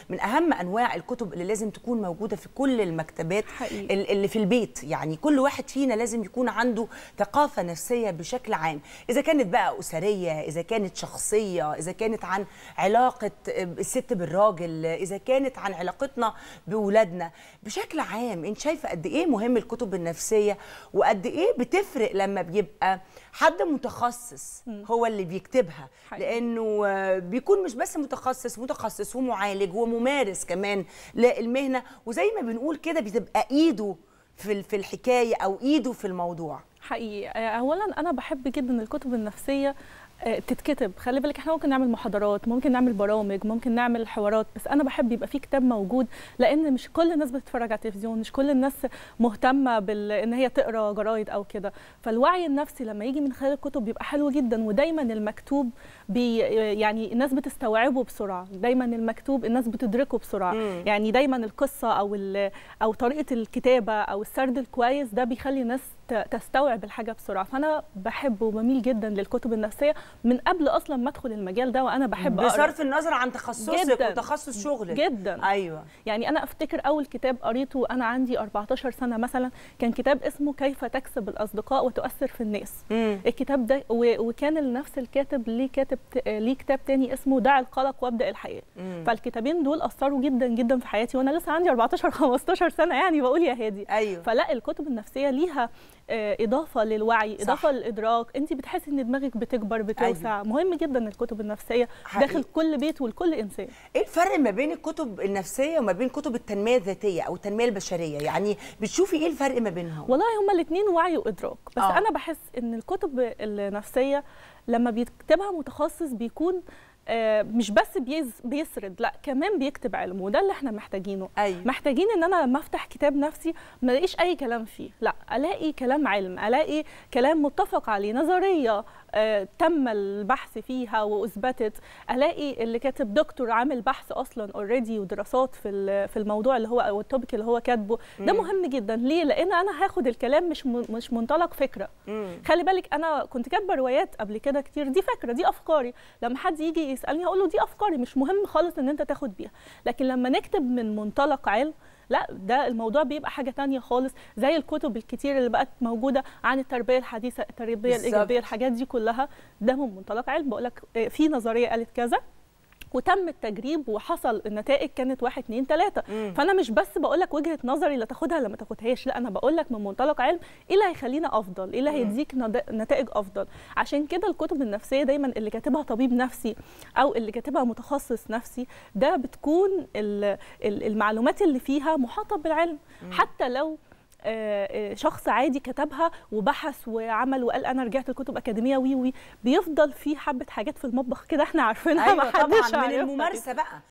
من اهم انواع الكتب اللي لازم تكون موجوده في كل المكتبات حقيقي. ال- اللي في البيت يعني كل واحد فينا لازم يكون عنده ثقافه نفسيه بشكل عام اذا كانت بقى اسريه اذا كانت شخصيه اذا كانت عن علاقه الست بالراجل اذا كانت عن علاقتنا باولادنا بشكل عام انت شايفه قد ايه مهم الكتب النفسيه وقد ايه بتفرق لما بيبقى حد متخصص هو اللي بيكتبها حقيقي. لانه آه، بيكون مش بس متخصص متخصص ومعالج وممارس كمان للمهنه وزي ما بنقول كده بتبقى ايده في ال- في الحكايه او ايده في الموضوع حقيقي آه، اولا انا بحب جدا الكتب النفسيه آه، تتكتب خلي بالك احنا ممكن نعمل محاضرات ممكن نعمل برامج ممكن نعمل حوارات بس انا بحب يبقى في كتاب موجود لان مش كل الناس بتتفرج على التلفزيون مش كل الناس مهتمه بال ان هي تقرا جرايد او كده فالوعي النفسي لما يجي من خلال الكتب بيبقى حلو جدا ودايما المكتوب بي يعني الناس بتستوعبه بسرعه دايما المكتوب الناس بتدركه بسرعه مم. يعني دايما القصه او ال- او طريقه الكتابه او السرد الكويس ده بيخلي الناس ت- تستوعب الحاجه بسرعه فانا بحب وبميل جدا للكتب النفسيه من قبل اصلا ما ادخل المجال ده وانا بحب اقرا بصرف النظر عن تخصصك جداً. وتخصص شغلك جدا ايوه يعني انا افتكر اول كتاب قريته وانا عندي 14 سنه مثلا كان كتاب اسمه كيف تكسب الاصدقاء وتؤثر في الناس مم. الكتاب ده و- وكان نفس الكاتب ليه كاتب ت- ليه كتاب تاني اسمه دع القلق وابدا الحياه مم. فالكتابين دول اثروا جدا جدا في حياتي وانا لسه عندي 14 15 سنه يعني بقول يا هادي ايوه فلا الكتب النفسيه ليها آه، اضافه للوعي صح. اضافه للادراك انت بتحسي ان دماغك بتكبر بتوسع مهم جدا الكتب النفسيه حقيقي. داخل كل بيت ولكل انسان ايه الفرق ما بين الكتب النفسيه وما بين كتب التنميه الذاتيه او التنميه البشريه يعني بتشوفي ايه الفرق ما بينهم والله هما الاثنين وعي وادراك بس آه. آه. انا بحس ان الكتب النفسيه لما بيكتبها متخصص بيكون آه، مش بس بيز بيسرد لا كمان بيكتب علم وده اللي احنا محتاجينه ايوه محتاجين ان انا لما افتح كتاب نفسي ما الاقيش اي كلام فيه لا الاقي كلام علم الاقي كلام متفق عليه نظريه آه، تم البحث فيها واثبتت الاقي اللي كاتب دكتور عامل بحث اصلا اوريدي ودراسات في ال- في الموضوع اللي هو او التوبيك اللي هو كاتبه ده مم. مهم جدا ليه لان انا هاخد الكلام مش م- مش منطلق فكره مم. خلي بالك انا كنت كاتبه روايات قبل كده كتير دي فكره دي افكاري لما حد يجي يسالني هقول له دي افكاري مش مهم خالص ان انت تاخد بيها لكن لما نكتب من منطلق علم لا ده الموضوع بيبقى حاجه تانية خالص زي الكتب الكتير اللي بقت موجوده عن التربيه الحديثه التربيه بالظبط. الايجابيه الحاجات دي كلها ده من منطلق علم بقول لك في نظريه قالت كذا وتم التجريب وحصل النتائج كانت واحد اتنين تلاته مم. فانا مش بس بقول لك وجهه نظري اللي تاخدها ولا ما تاخدهاش لا انا بقول لك من منطلق علم ايه اللي هيخلينا افضل ايه اللي مم. هيديك ند- نتائج افضل عشان كده الكتب النفسيه دايما اللي كاتبها طبيب نفسي او اللي كاتبها متخصص نفسي ده بتكون ال- ال- المعلومات اللي فيها محاطه بالعلم حتى لو آه، آه، شخص عادي كتبها وبحث وعمل وقال انا رجعت لكتب اكاديميه وي وي بيفضل في حبه حاجات في المطبخ كده احنا عارفينها ايوه ما حدش طبعا من عارفها. الممارسه بقى